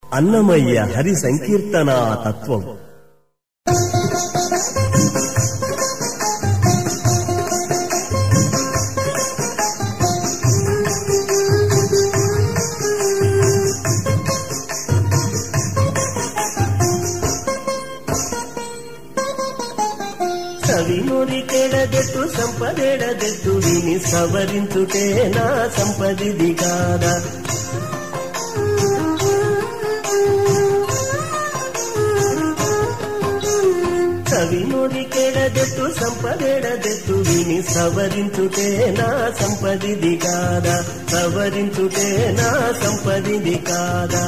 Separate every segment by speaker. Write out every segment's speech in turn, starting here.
Speaker 1: అన్నమయ్య హరి సంకీర్తన తత్వం సవినుడి ಕೆಡದೆತ್ತು ಸಂಪದೆಡದೆತ್ತು ವಿನಿ ಸವರಿಂಚುಟೇ ನಾ ಸಂಪದಿದಿ ಕಾದ సవినుడి ಕೆಡದೆತ್ತು సంపదెడదెత్తు విని సవరించుటే నా సంపదిది కాదా సవరించుటే నా సంపదిది కాదా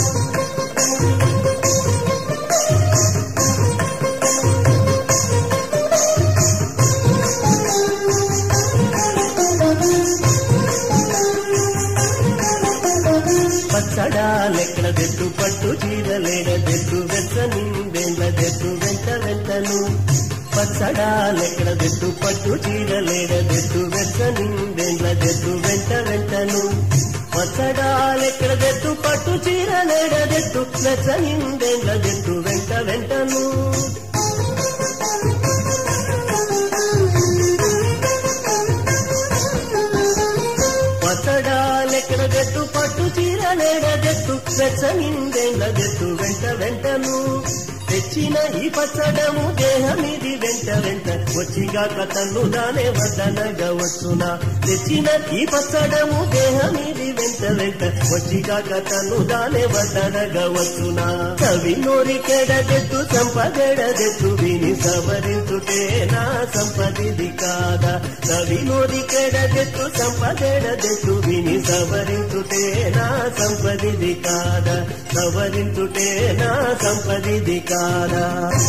Speaker 1: పచ్చడాలెక్కడదెట్టు పట్టు చీరలేడదెట్టు వెచ్చ నిందెండ్లదెట్టు వెంట వెంటను పచ్చడాలెక్కడదెట్టు పట్టు చీరలేడదెట్టు వెచ్చ నిందెండ్లదెట్టు వెంట వెంటను పచ్చడాలెక్కడదెట్టు పట్టు చీరలేడదెట్టు వెచ్చ నిందెండ్లదెట్టు వెంట వెంటను పచ్చడాలెక్కడదెట్టు పట్టు చీరలేడదెట్టు వెచ్చ నిందెండ్లదెట్టు వెంట వెంటను తెచ్చిన ఈ పచ్చడము దేహమిది వెంట వెంట వచ్చిగా కథలు దానే వదనగా వచ్చునా తెచ్చిన ఈ పచ్చడము దేహమిది వెంట వెంట వచ్చిగా కథలు దానే వదనగా వచ్చునా కవి నోరికెడదెత్తు సంపదెడదెత్తు విని సవరించుటే నా సంపదిది కాదా కవి నోరికెడదెత్తు సంపదెడదెత్తు విని సవరించుటే నా సంపదిది కాదా సవరించుటే నా సంపదిది కాదా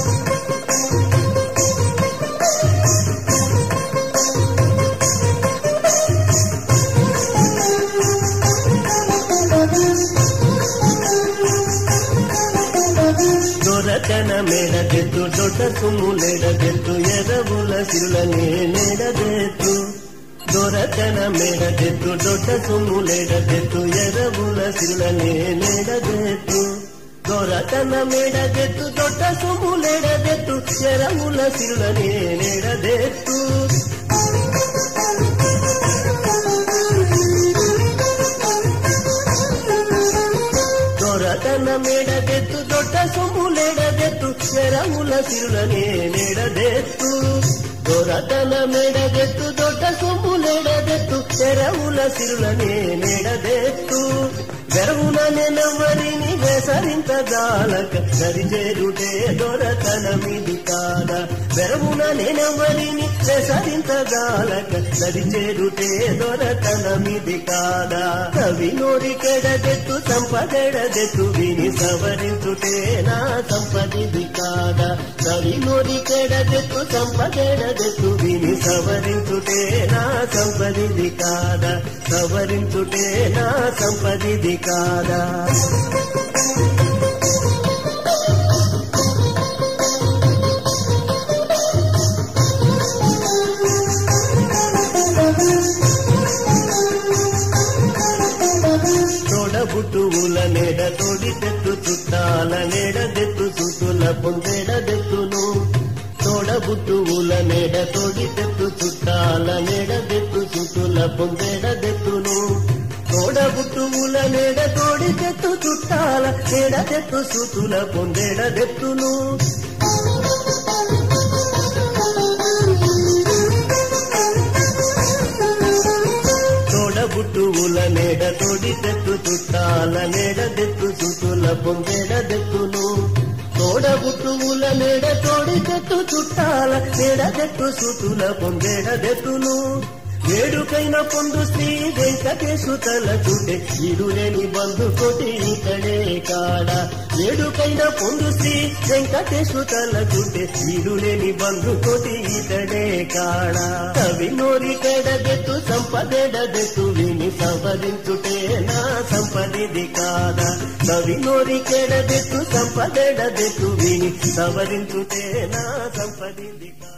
Speaker 1: దొరకన మేడదెత్తు దొడ్డ సుమ్ములెడదెత్తు ఎరవుల సిరులనే నెడదెత్తు దొరకన మేడదెత్తు దొడ్డ సుమ్ములెడదెత్తు ఎరవుల సిరులనే నెడదెత్తు దొరకన మేడదెత్తు దొడ్డ సుమ్ములెడదెత్తు ఎరవుల సిరులనే నెడదెత్తు దొరకన మేడదెత్తు దొడ్డ సొమ్ములేడదెత్తు శరముల సిరులనే నెడదెత్తు దొరకన మేడదెత్తు దొడ్డ సొమ్ములేడదెత్తు శరముల సిరులనే నెడదెత్తు వెరవున నెనవరిని వెసరించదాలక సరిచేరుటే దొరకనమిది కాదా వెరవున నెనవరిని వెసరించదాలక సరిచేరుటే దొరకనమిది కాదా కవి నోరికెడదెత్తు సంపదెడదెత్తు విని సవరించుటే నా సంపదిది కాదా కవి నోరికెడదెత్తు సంపదెడదెత్తు విని సవరించుటే నా సంపదిది కాదా సవరించుటే నా సంపదిది కాదా తోడబుట్టువుల నెడ తోడితెత్తు చుట్టాల నెడదెత్తు చుట్టుల పొందెడదెత్తును తోడబుట్టువుల నెడ తోడితెత్తు చుట్టాల నెడదెత్తు చుట్టుల పొందెడదెత్తును తోడబుట్టువుల నెడ తోడితెత్తు చుట్టాల నెడదెత్తు చుట్టుల పొందెడదెత్తును తోడబుట్టువుల నెడ తోడితెత్తు చుట్టాల నెడదెత్తు చుట్టుల పొందెడదెత్తును తోడబుట్టువుల నెడ తోడితెత్తు చుట్టాల నెడదెత్తు చుట్టుల పొందెడదెత్తును వేడుకైన పొందు శ్రీ వెంకటేశు తల చుట్టే ఇడులేని బంధు కొటి ఇతడే కాడ వేడుకైన పొందు శ్రీ వెంకటేశు తల చుట్టే ఇడులేని బంధు కొటి ఇతడే కాడ కవి నోరి కెడదెత్తు సంపదెడదెత్తు విని సవరించుటే నా సంపదిది కాదా కవి నోరి కెడదెత్తు సంపదెడదెత్తు విని సవరించుటే నా సంపదిది కాదా